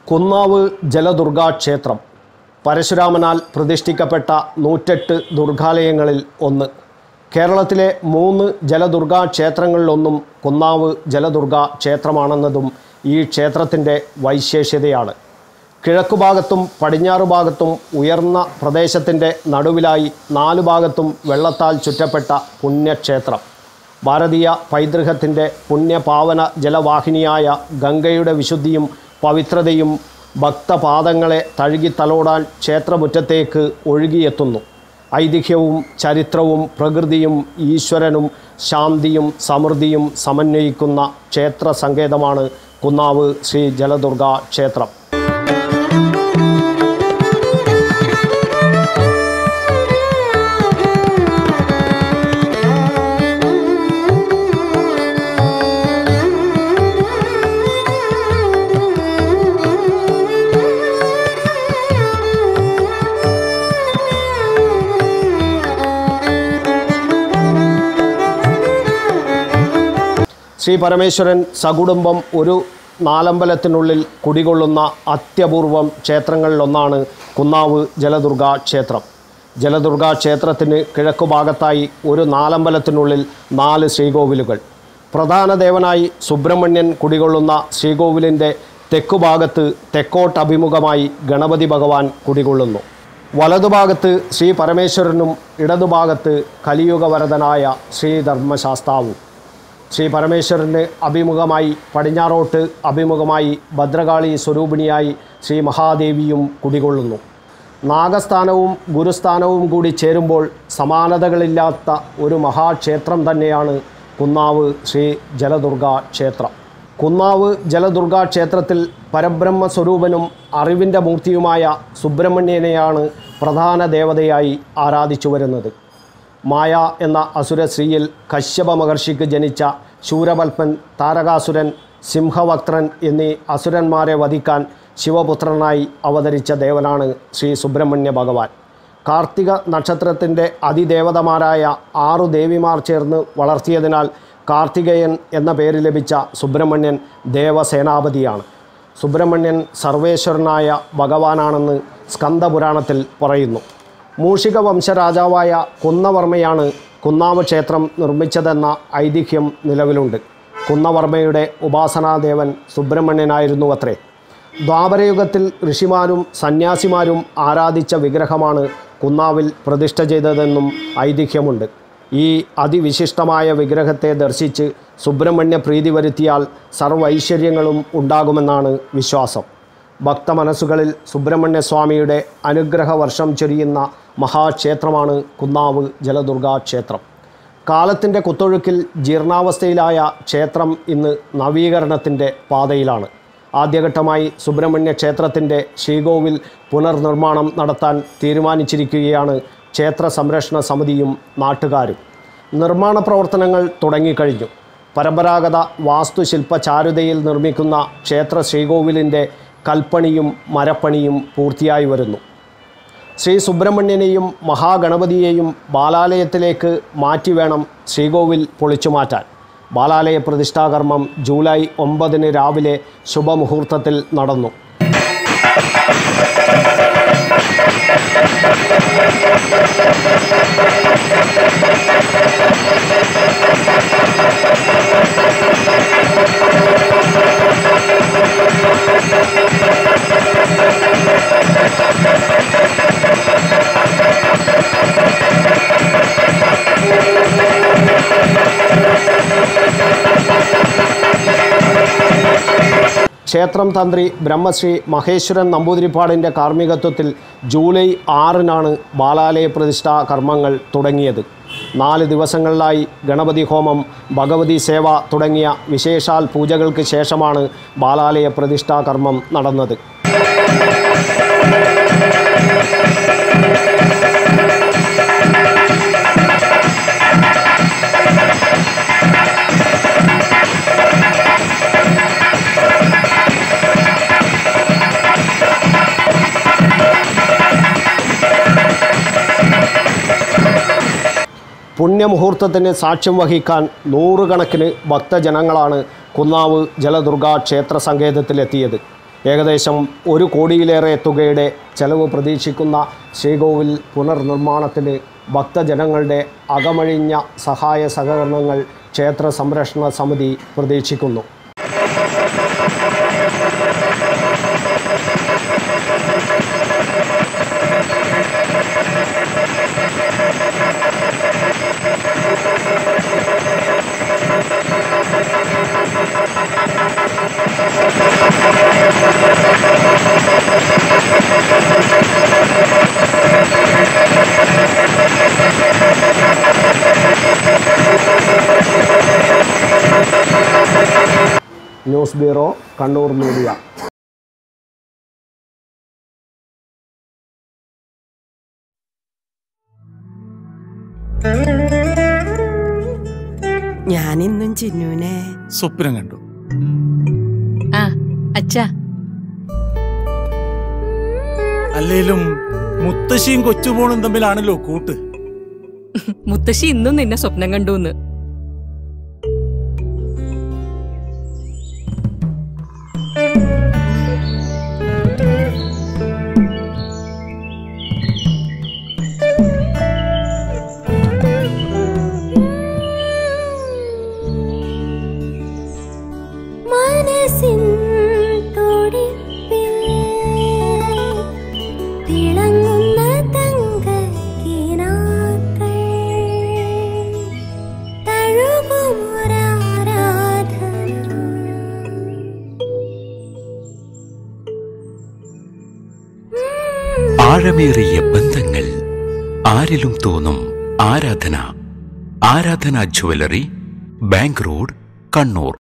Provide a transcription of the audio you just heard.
കുന്നാവ് ജലദുർഗാ ക്ഷേത്രം പരശുരാമനാൽ പ്രതിഷ്ഠിക്കപ്പെട്ട നൂറ്റെട്ട് ദുർഗാലയങ്ങളിൽ ഒന്ന് കേരളത്തിലെ മൂന്ന് ജലദുർഗാ ക്ഷേത്രങ്ങളിലൊന്നും കുന്നാവ് ജലദുർഗാ ക്ഷേത്രമാണെന്നതും ഈ ക്ഷേത്രത്തിൻ്റെ വൈശേഷ്യതയാണ് കിഴക്കുഭാഗത്തും പടിഞ്ഞാറ് ഭാഗത്തും ഉയർന്ന പ്രദേശത്തിൻ്റെ നടുവിലായി നാലു ഭാഗത്തും വെള്ളത്താൽ ചുറ്റപ്പെട്ട പുണ്യക്ഷേത്രം ഭാരതീയ പൈതൃകത്തിൻ്റെ പുണ്യപാവന ജലവാഹിനിയായ ഗംഗയുടെ വിശുദ്ധിയും പവിത്രതയും ഭക്തപാദങ്ങളെ തഴുകിത്തലോടാൻ ക്ഷേത്രമുറ്റത്തേക്ക് ഒഴുകിയെത്തുന്നു ഐതിഹ്യവും ചരിത്രവും പ്രകൃതിയും ഈശ്വരനും ശാന്തിയും സമൃദ്ധിയും സമന്വയിക്കുന്ന ക്ഷേത്ര സങ്കേതമാണ് കുന്നാവ് ശ്രീ ജലദുർഗ ക്ഷേത്രം ശ്രീ പരമേശ്വരൻ സകുടുംബം ഒരു നാലമ്പലത്തിനുള്ളിൽ കുടികൊള്ളുന്ന അത്യപൂർവം ക്ഷേത്രങ്ങളിലൊന്നാണ് കുന്നാവ് ജലദുർഗ ക്ഷേത്രം ജലദുർഗ ക്ഷേത്രത്തിന് കിഴക്കുഭാഗത്തായി ഒരു നാലമ്പലത്തിനുള്ളിൽ നാല് ശ്രീകോവിലുകൾ പ്രധാന ദേവനായി സുബ്രഹ്മണ്യൻ കുടികൊള്ളുന്ന ശ്രീകോവിലിൻ്റെ തെക്കുഭാഗത്ത് തെക്കോട്ടഭിമുഖമായി ഗണപതി ഭഗവാൻ കുടികൊള്ളുന്നു വലതുഭാഗത്ത് ശ്രീ പരമേശ്വരനും ഇടതുഭാഗത്ത് കലിയുഗവരതനായ ശ്രീധർമ്മശാസ്താവും ശ്രീ പരമേശ്വരന് അഭിമുഖമായി പടിഞ്ഞാറോട്ട് അഭിമുഖമായി ഭദ്രകാളി സ്വരൂപിണിയായി ശ്രീ മഹാദേവിയും കുടികൊള്ളുന്നു നാഗസ്ഥാനവും ഗുരുസ്ഥാനവും കൂടി ചേരുമ്പോൾ സമാനതകളില്ലാത്ത ഒരു മഹാക്ഷേത്രം തന്നെയാണ് കുന്നാവ് ശ്രീ ജലദുർഗ ക്ഷേത്രം കുന്നാവ് ജലദുർഗ ക്ഷേത്രത്തിൽ പരബ്രഹ്മ സ്വരൂപനും അറിവിൻ്റെ മൂർത്തിയുമായ സുബ്രഹ്മണ്യനെയാണ് പ്രധാന ദേവതയായി ആരാധിച്ചു വരുന്നത് മായ എന്ന അസുര സ്ത്രീയിൽ കശ്യപ മഹർഷിക്ക് ജനിച്ച ശൂരപൽപ്പൻ താരകാസുരൻ സിംഹവക്ത്രൻ എന്നീ അസുരന്മാരെ വധിക്കാൻ ശിവപുത്രനായി അവതരിച്ച ദേവനാണ് ശ്രീ സുബ്രഹ്മണ്യ ഭഗവാൻ കാർത്തിക നക്ഷത്രത്തിൻ്റെ അതിദേവതമാരായ ആറു ദേവിമാർ ചേർന്ന് വളർത്തിയതിനാൽ കാർത്തികേയൻ എന്ന പേര് ലഭിച്ച സുബ്രഹ്മണ്യൻ ദേവസേനാപതിയാണ് സുബ്രഹ്മണ്യൻ സർവേശ്വരനായ ഭഗവാനാണെന്ന് സ്കന്ദപുരാണത്തിൽ പറയുന്നു മൂഷിക വംശരാജാവായ കുന്നവർമ്മയാണ് കുന്നാവ് ക്ഷേത്രം നിർമ്മിച്ചതെന്ന ഐതിഹ്യം നിലവിലുണ്ട് കുന്നവർമ്മയുടെ ഉപാസനാദേവൻ സുബ്രഹ്മണ്യനായിരുന്നു അത്രേ ദ്വാപരയുഗത്തിൽ ഋഷിമാരും സന്യാസിമാരും ആരാധിച്ച വിഗ്രഹമാണ് കുന്നാവിൽ പ്രതിഷ്ഠ ചെയ്തതെന്നും ഐതിഹ്യമുണ്ട് ഈ അതിവിശിഷ്ടമായ വിഗ്രഹത്തെ ദർശിച്ച് സുബ്രഹ്മണ്യ പ്രീതി വരുത്തിയാൽ സർവൈശ്വര്യങ്ങളും ഉണ്ടാകുമെന്നാണ് വിശ്വാസം ഭക്തമനസ്സുകളിൽ സുബ്രഹ്മണ്യ സ്വാമിയുടെ അനുഗ്രഹ വർഷം ചൊരിയുന്ന മഹാക്ഷേത്രമാണ് കുന്നാവ് ജലദുർഗാ ക്ഷേത്രം കാലത്തിൻ്റെ കുത്തൊഴുക്കിൽ ജീർണാവസ്ഥയിലായ ക്ഷേത്രം ഇന്ന് നവീകരണത്തിൻ്റെ പാതയിലാണ് ആദ്യഘട്ടമായി സുബ്രഹ്മണ്യ ക്ഷേത്രത്തിൻ്റെ ശ്രീകോവിൽ പുനർനിർമ്മാണം നടത്താൻ തീരുമാനിച്ചിരിക്കുകയാണ് ക്ഷേത്ര സംരക്ഷണ സമിതിയും നാട്ടുകാരും നിർമ്മാണ പ്രവർത്തനങ്ങൾ തുടങ്ങിക്കഴിഞ്ഞു പരമ്പരാഗത വാസ്തുശില്പ ചാരുതയിൽ നിർമ്മിക്കുന്ന ക്ഷേത്ര ശ്രീകോവിലിൻ്റെ കൽപ്പണിയും മരപ്പണിയും പൂർത്തിയായി വരുന്നു ശ്രീ സുബ്രഹ്മണ്യനെയും മഹാഗണപതിയെയും ബാലാലയത്തിലേക്ക് മാറ്റി വേണം ശ്രീകോവിൽ പൊളിച്ചു മാറ്റാൻ ബാലാലയ പ്രതിഷ്ഠാകർമ്മം ജൂലൈ ഒമ്പതിന് രാവിലെ ശുഭമുഹൂർത്തത്തിൽ നടന്നു ക്ഷേത്രം തന്ത്രി ബ്രഹ്മശ്രീ മഹേശ്വരൻ നമ്പൂതിരിപ്പാടിൻ്റെ കാർമ്മികത്വത്തിൽ ജൂലൈ ആറിനാണ് ബാലാലയ പ്രതിഷ്ഠാ കർമ്മങ്ങൾ തുടങ്ങിയത് നാല് ദിവസങ്ങളിലായി ഗണപതി ഹോമം ഭഗവതി സേവ തുടങ്ങിയ വിശേഷാൽ പൂജകൾക്ക് ശേഷമാണ് ബാലാലയ പ്രതിഷ്ഠാ കർമ്മം നടന്നത് പുണ്യമുഹൂർത്തത്തിന് സാക്ഷ്യം വഹിക്കാൻ നൂറുകണക്കിന് ഭക്തജനങ്ങളാണ് കുന്നാവ് ജലദുർഗ ക്ഷേത്ര സങ്കേതത്തിലെത്തിയത് ഏകദേശം ഒരു കോടിയിലേറെ തുകയുടെ ചെലവ് പ്രതീക്ഷിക്കുന്ന ശ്രീകോവിൽ പുനർനിർമ്മാണത്തിന് ഭക്തജനങ്ങളുടെ അകമഴിഞ്ഞ സഹായ സഹകരണങ്ങൾ ക്ഷേത്ര സംരക്ഷണ സമിതി പ്രതീക്ഷിക്കുന്നു ന്യൂസ് ബ്യൂറോ കണ്ണൂർ മീഡിയ ഞാനിന്നും ചിന്നുവിനെ സ്വപ്നം കണ്ടു ആ അച്ഛാ അല്ലേലും മുത്തശ്ശിയും കൊച്ചുപോണും തമ്മിലാണല്ലോ കൂട്ട് മുത്തശ്ശി ഇന്നും നിന്നെ സ്വപ്നം കണ്ടുന്ന് മനസ്സിൻ തുടിപ്പിൽ തിളങ്ങുന്ന തങ്കക്കിനാക്കൾ തഴുകുമൊരാരാധന ആഴമേറിയ ബന്ധങ്ങൾ ആരിലും തോന്നും ആരാധന ആരാധന ജ്വല്ലറി ബാങ്ക് റോഡ് കണ്ണൂർ